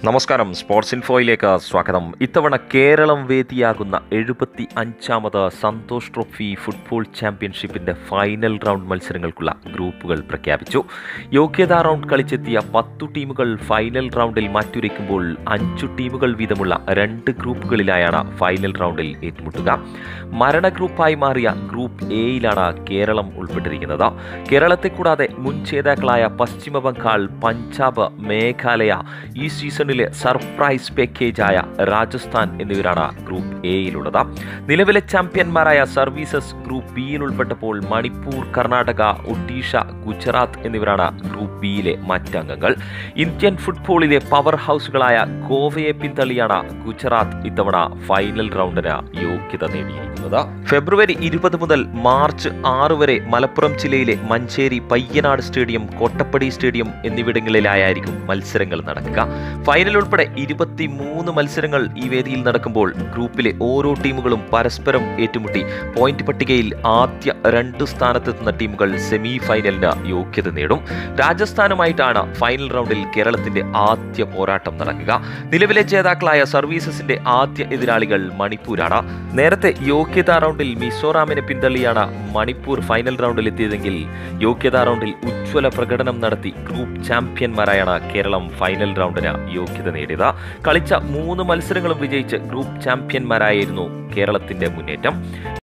നമസ്കാരം സ്പോർട്സ് ഇൻഫോയിലേക്ക് സ്വാഗതം ഇത്തവണ കേരളം വേദിയാകുന്ന എഴുപത്തി അഞ്ചാമത് സന്തോഷ് ട്രോഫി ഫുട്ബോൾ ചാമ്പ്യൻഷിപ്പിന്റെ ഫൈനൽ റൗണ്ട് മത്സരങ്ങൾക്കുള്ള ഗ്രൂപ്പുകൾ പ്രഖ്യാപിച്ചു യോഗ്യതാ റൗണ്ട് കളിച്ചെത്തിയ പത്തു ടീമുകൾ ഫൈനൽ റൗണ്ടിൽ മാറ്റുരയ്ക്കുമ്പോൾ അഞ്ചു ടീമുകൾ വീതമുള്ള രണ്ട് ഗ്രൂപ്പുകളിലായാണ് ഫൈനൽ റൗണ്ടിൽ ഏറ്റുമുട്ടുക മരണ ഗ്രൂപ്പായി മാറിയ ഗ്രൂപ്പ് എയിലാണ് കേരളം ഉൾപ്പെട്ടിരിക്കുന്നത് കേരളത്തെ കൂടാതെ മുൻ ജേതാക്കളായ പശ്ചിമ ബംഗാൾ പഞ്ചാബ് മേഘാലയ ഈ സീസണിലെ സർപ്രൈസ് പാക്കേജായ രാജസ്ഥാൻ എന്നിവരാണ് ഗ്രൂപ്പ് എയിലുള്ളത് നിലവിലെ ചാമ്പ്യന്മാരായ സർവീസസ് ഗ്രൂപ്പ് ബിയിൽ ഉൾപ്പെട്ടപ്പോൾ മണിപ്പൂർ കർണാടക ഒഡീഷ ഗുജറാത്ത് എന്നിവരാണ് ഗ്രൂപ്പ് ബിയിലെ മറ്റംഗങ്ങൾ ഇന്ത്യൻ ഫുട്ബോളിലെ പവർ ഹൗസുകളായ ഗോവയെ പിന്തള്ളിയാണ് ഗുജറാത്ത് ഇത്തവണ ഫൈനൽ റൗണ്ടിന് യോഗ്യത നേടിയിരിക്കുന്നത് ഫെബ്രുവരി ഇരുപത് മുതൽ മാർച്ച് ആറ് വരെ മലപ്പുറം ജില്ലയിലെ മഞ്ചേരി പയ്യനാട് സ്റ്റേഡിയം കോട്ടപ്പടി സ്റ്റേഡിയം എന്നിവിടങ്ങളിലായിരിക്കും മത്സരങ്ങൾ നടക്കുക ഫൈനൽ ഉൾപ്പെടെ ഇരുപത്തി മൂന്ന് മത്സരങ്ങൾ ഈ വേദിയിൽ നടക്കുമ്പോൾ ഗ്രൂപ്പിലെ ഓരോ ടീമുകളും പരസ്പരം ഏറ്റുമുട്ടി പോയിന്റ് പട്ടികയിൽ ആദ്യ രണ്ട് സ്ഥാനത്തെത്തുന്ന ടീമുകൾ സെമി ഫൈനലിന് യോഗ്യത നേടും രാജസ്ഥാനുമായിട്ടാണ് ഫൈനൽ റൗണ്ടിൽ കേരളത്തിന്റെ ആദ്യ പോരാട്ടം നടക്കുക നിലവിലെ ജേതാക്കളായ സർവീസസിന്റെ ആദ്യ എതിരാളികൾ മണിപ്പൂരാണ് നേരത്തെ യോഗ്യതാ റൗണ്ടിൽ മിസോറാമിനെ പിന്തള്ളിയാണ് മണിപ്പൂർ ഫൈനൽ റൗണ്ടിൽ എത്തിയതെങ്കിൽ യോഗ്യതാ റൗണ്ടിൽ ഉജ്ജ്വല പ്രകടനം നടത്തി ഗ്രൂപ്പ് ചാമ്പ്യന്മാരായാണ് കേരളം ഫൈനൽ റൗണ്ടിന് യോഗ്യത നേടിയത് കളിച്ച മൂന്ന് മത്സരങ്ങളും വിജയിച്ച് ഗ്രൂപ്പ് ചാമ്പ്യന്മാരായിരുന്നു കേരളത്തിന്റെ മുന്നേറ്റം